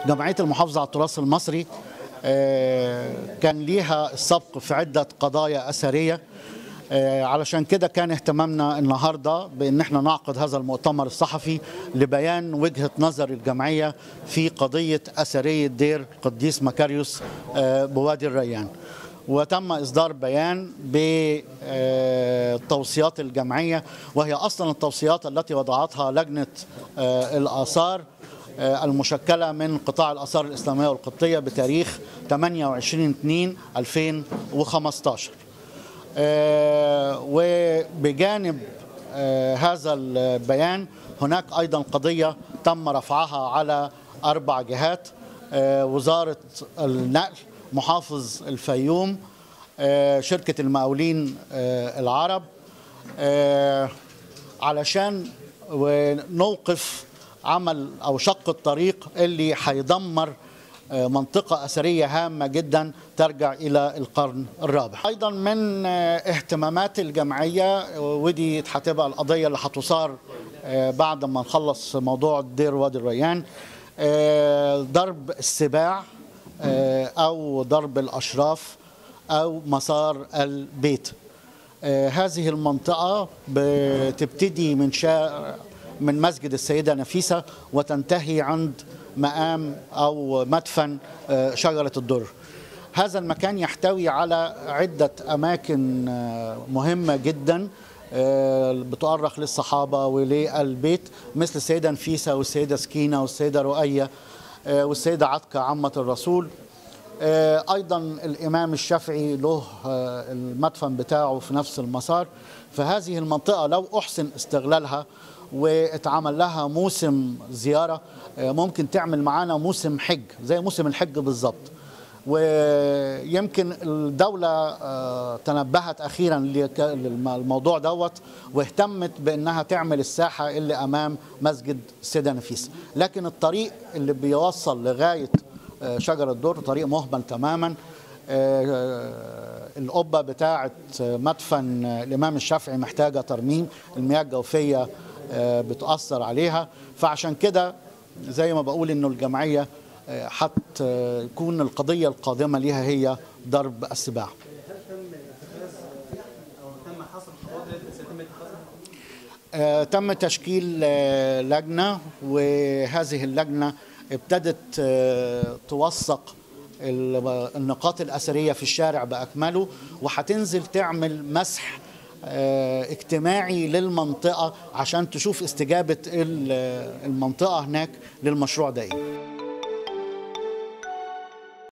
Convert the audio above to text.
جمعية المحافظة على التراث المصري آه، كان ليها السبق في عدة قضايا أثرية آه، علشان كده كان اهتمامنا النهارده بان احنا نعقد هذا المؤتمر الصحفي لبيان وجهه نظر الجمعيه في قضيه اثريه دير قديس مكاريوس آه، بوادي الريان. وتم اصدار بيان بتوصيات الجمعيه وهي اصلا التوصيات التي وضعتها لجنه آه، الاثار آه، المشكله من قطاع الاثار الاسلاميه والقبطيه بتاريخ 28 2 2015 آه، وبجانب آه، هذا البيان هناك ايضا قضيه تم رفعها على اربع جهات آه، وزاره النقل محافظ الفيوم آه، شركه المقاولين آه، العرب آه، علشان ونوقف عمل او شق الطريق اللي هيدمر آه، منطقة أثرية هامة جدا ترجع إلى القرن الرابع أيضا من آه، اهتمامات الجمعية آه، ودي هتبقى القضية اللي هتصار آه، بعد ما نخلص موضوع دير وادي الريان آه، ضرب السباع آه، أو ضرب الأشراف أو مسار البيت آه، هذه المنطقة بتبتدي من شارع من مسجد السيدة نفيسة وتنتهي عند مقام أو مدفن آه، شجرة الدر هذا المكان يحتوي على عدة أماكن آه، مهمة جدا آه، بتؤرخ للصحابة وللبيت مثل السيدة نفيسة والسيدة سكينة والسيدة رؤية آه، والسيدة عتكة عمة الرسول آه، ايضا الامام الشافعي له آه، المدفن بتاعه في نفس المسار فهذه المنطقه لو احسن استغلالها واتعمل لها موسم زياره آه، ممكن تعمل معانا موسم حج زي موسم الحج بالظبط ويمكن الدولة آه، تنبهت أخيرا لك- للموضوع دوت واهتمت بأنها تعمل الساحة اللي أمام مسجد السيدة نفيسة لكن الطريق اللي بيوصل لغاية آه، شجر الدر طريق مهمل تماما آه، القبة بتاعة مدفن الإمام الشافعي محتاجة ترميم المياه الجوفية آه، بتأثر عليها فعشان كده زي ما بقول إنه الجمعية آه، هتكون القضية القادمة ليها هي ضرب السباع هل تم اتخاذ او تم حصر خطوات التي سيتم اتخاذها؟ آه، تم تشكيل آه، لجنة وهذه اللجنة ابتدت آه، توثق ال- النقاط الأثرية في الشارع بأكمله وهتنزل تعمل مسح آه، اجتماعي للمنطقة عشان تشوف استجابة ال- المنطقة هناك للمشروع ده إيه